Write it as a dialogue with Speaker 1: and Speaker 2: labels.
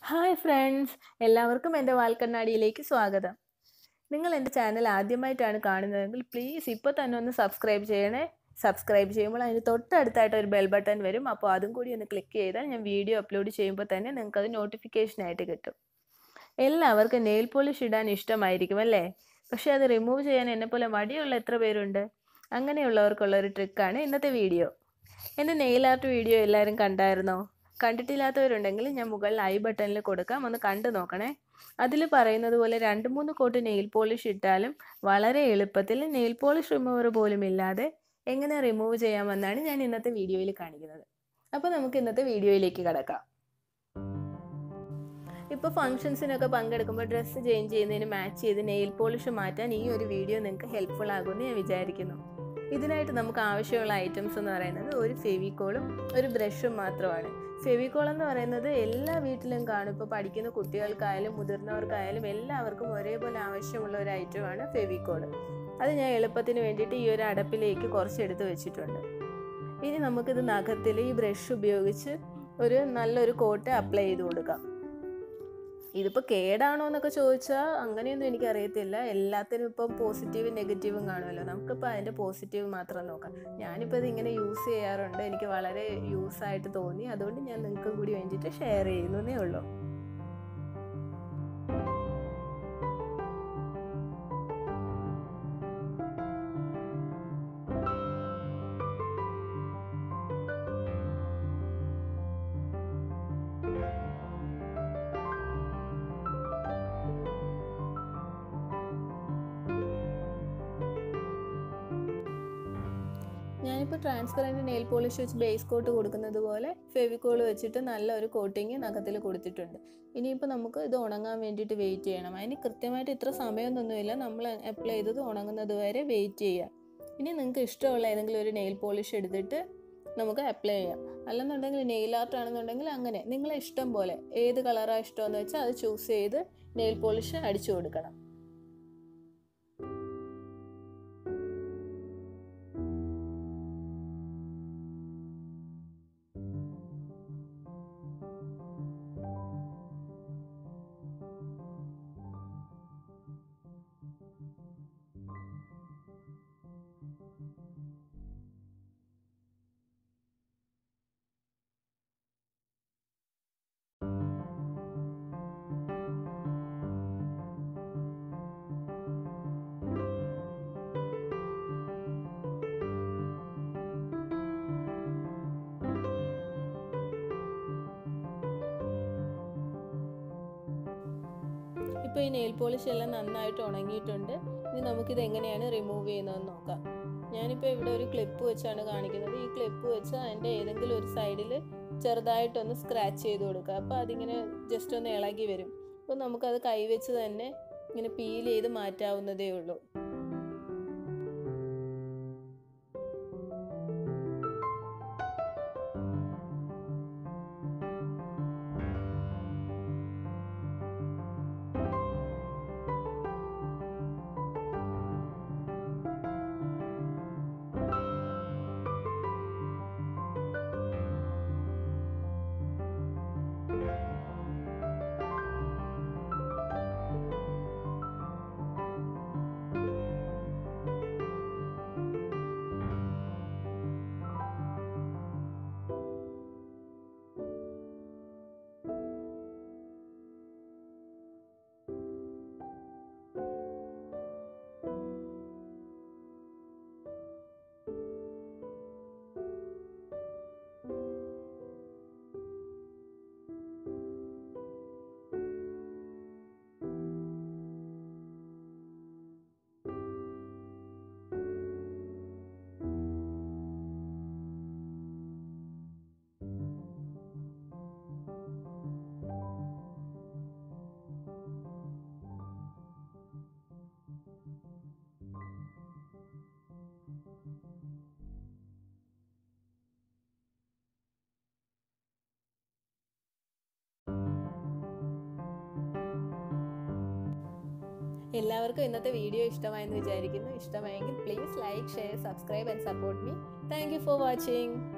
Speaker 1: hi friends എല്ലാവർക്കും എൻ്റെ വാൽക്കണ്ണാടിയിലേക്ക് സ്വാഗതം നിങ്ങൾ എൻ്റെ ചാനൽ ആദ്യമായിട്ടാണ് കാണുന്നതെങ്കിൽ പ്ലീസ് ഇപ്പോൾ തന്നെ ഒന്ന് സബ്സ്ക്രൈബ് ചെയ്യണേ സബ്സ്ക്രൈബ് ചെയ്യുമ്പോൾ അതിന് തൊട്ടടുത്തായിട്ട് ഒരു ബെൽ ബട്ടൺ വരും അപ്പോൾ അതും കൂടി ഒന്ന് ക്ലിക്ക് ചെയ്താൽ ഞാൻ വീഡിയോ അപ്ലോഡ് ചെയ്യുമ്പോൾ തന്നെ നിങ്ങൾക്ക് അത് നോട്ടിഫിക്കേഷനായിട്ട് കിട്ടും എല്ലാവർക്കും നെയിൽ പോളിഷ് ഇടാൻ ഇഷ്ടമായിരിക്കും അല്ലേ പക്ഷേ അത് റിമൂവ് ചെയ്യാൻ എന്നെപ്പോലെ മടിയുള്ള എത്ര പേരുണ്ട് അങ്ങനെയുള്ളവർക്കുള്ള ഒരു ട്രിക്കാണ് ഇന്നത്തെ വീഡിയോ എൻ്റെ നെയിൽ ആർട്ട് വീഡിയോ എല്ലാവരും കണ്ടായിരുന്നോ കണ്ടിട്ടില്ലാത്തവരുണ്ടെങ്കിൽ ഞാൻ മുകളിൽ ഐ ബട്ടണിൽ കൊടുക്കാം ഒന്ന് കണ്ടു നോക്കണേ അതിൽ പറയുന്നത് പോലെ രണ്ട് മൂന്ന് കോട്ട് നെയിൽ പോളിഷ് ഇട്ടാലും വളരെ എളുപ്പത്തിൽ നെയിൽ പോളിഷ് റിമൂവർ പോലും ഇല്ലാതെ എങ്ങനെ റിമൂവ് ചെയ്യാമെന്നാണ് ഞാൻ ഇന്നത്തെ വീഡിയോയിൽ കാണിക്കുന്നത് അപ്പോൾ നമുക്ക് ഇന്നത്തെ വീഡിയോയിലേക്ക് കടക്കാം ഇപ്പോൾ ഫംഗ്ഷൻസിനൊക്കെ പങ്കെടുക്കുമ്പോൾ ഡ്രസ്സ് ചേഞ്ച് ചെയ്യുന്നതിന് മാച്ച് ചെയ്ത് നെയിൽ പോളിഷ് മാറ്റാൻ ഈ ഒരു വീഡിയോ നിങ്ങൾക്ക് ഹെൽപ്ഫുൾ ആകുമെന്ന് ഞാൻ വിചാരിക്കുന്നു ഇതിനായിട്ട് നമുക്ക് ആവശ്യമുള്ള ഐറ്റംസ് എന്ന് പറയുന്നത് ഒരു ഫെവിക്കോളും ഒരു ബ്രഷും മാത്രമാണ് ഫെവിക്കോൾ എന്ന് പറയുന്നത് എല്ലാ വീട്ടിലും കാണും ഇപ്പോൾ പഠിക്കുന്ന കുട്ടികൾക്കായാലും മുതിർന്നവർക്കായാലും എല്ലാവർക്കും ഒരേപോലെ ആവശ്യമുള്ള ഒരു ഐറ്റമാണ് ഫെവിക്കോൾ അത് ഞാൻ എളുപ്പത്തിന് വേണ്ടിയിട്ട് ഈ ഒരു അടപ്പിലേക്ക് കുറച്ച് എടുത്ത് വെച്ചിട്ടുണ്ട് ഇനി നമുക്കിത് നഖത്തിൽ ഈ ബ്രഷ് ഉപയോഗിച്ച് ഒരു നല്ലൊരു കോട്ട് അപ്ലൈ ചെയ്ത് കൊടുക്കാം ഇതിപ്പോൾ കേടാണോ എന്നൊക്കെ ചോദിച്ചാൽ അങ്ങനെയൊന്നും എനിക്കറിയത്തില്ല എല്ലാത്തിനും ഇപ്പം പോസിറ്റീവും നെഗറ്റീവും കാണുമല്ലോ നമുക്കിപ്പോൾ അതിൻ്റെ പോസിറ്റീവ് മാത്രം നോക്കാം ഞാനിപ്പോൾ ഇതിങ്ങനെ യൂസ് ചെയ്യാറുണ്ട് എനിക്ക് വളരെ യൂസ് ആയിട്ട് തോന്നി അതുകൊണ്ട് ഞാൻ നിങ്ങൾക്ക് കൂടി വേണ്ടിയിട്ട് ഷെയർ ചെയ്യുന്നതേ ഉള്ളൂ ഞാനിപ്പോൾ ട്രാൻസ്പെറൻറ്റ് നെയിൽ പോളിഷ് വെച്ച് ബേസ് കോട്ട് കൊടുക്കുന്നത് പോലെ ഫെവിക്കോൾ വെച്ചിട്ട് നല്ല ഒരു കോട്ടിങ് നഖത്തിൽ കൊടുത്തിട്ടുണ്ട് ഇനിയിപ്പോൾ നമുക്ക് ഇത് ഉണങ്ങാൻ വേണ്ടിയിട്ട് വെയിറ്റ് ചെയ്യണം അതിന് കൃത്യമായിട്ട് ഇത്ര സമയമൊന്നുമില്ല നമ്മൾ അപ്ലൈ ചെയ്തത് ഉണങ്ങുന്നത് വരെ വെയിറ്റ് ചെയ്യുക ഇനി നിങ്ങൾക്ക് ഇഷ്ടമുള്ള ഏതെങ്കിലും ഒരു നെയിൽ പോളിഷ് എടുത്തിട്ട് നമുക്ക് അപ്ലൈ ചെയ്യാം അല്ലെന്നുണ്ടെങ്കിൽ നെയിൽ ആർട്ട് ആണെന്നുണ്ടെങ്കിൽ അങ്ങനെ നിങ്ങളെ ഇഷ്ടം പോലെ ഏത് കളറാണ് ഇഷ്ടമെന്ന് വെച്ചാൽ അത് ചൂസ് ചെയ്ത് നെയിൽ പോളിഷ് അടിച്ചു കൊടുക്കണം ഇപ്പോൾ ഈ നെയിൽ പോളിഷ് എല്ലാം നന്നായിട്ട് ഉണങ്ങിയിട്ടുണ്ട് ഇനി നമുക്കിത് എങ്ങനെയാണ് റിമൂവ് ചെയ്യുന്നതെന്ന് നോക്കാം ഞാനിപ്പോൾ ഇവിടെ ഒരു ക്ലിപ്പ് വെച്ചാണ് കാണിക്കുന്നത് ഈ ക്ലിപ്പ് വെച്ച് അതിൻ്റെ ഏതെങ്കിലും ഒരു സൈഡിൽ ചെറുതായിട്ടൊന്ന് സ്ക്രാച്ച് ചെയ്ത് കൊടുക്കുക അപ്പോൾ അതിങ്ങനെ ജസ്റ്റ് ഒന്ന് ഇളകി വരും അപ്പോൾ നമുക്കത് കൈവച്ച് തന്നെ ഇങ്ങനെ പീൽ ചെയ്ത് മാറ്റാവുന്നതേ ഉള്ളൂ എല്ലാവർക്കും ഇന്നത്തെ വീഡിയോ ഇഷ്ടമായെന്ന് വിചാരിക്കുന്നു ഇഷ്ടമായെങ്കിൽ please like share subscribe and support me thank you for watching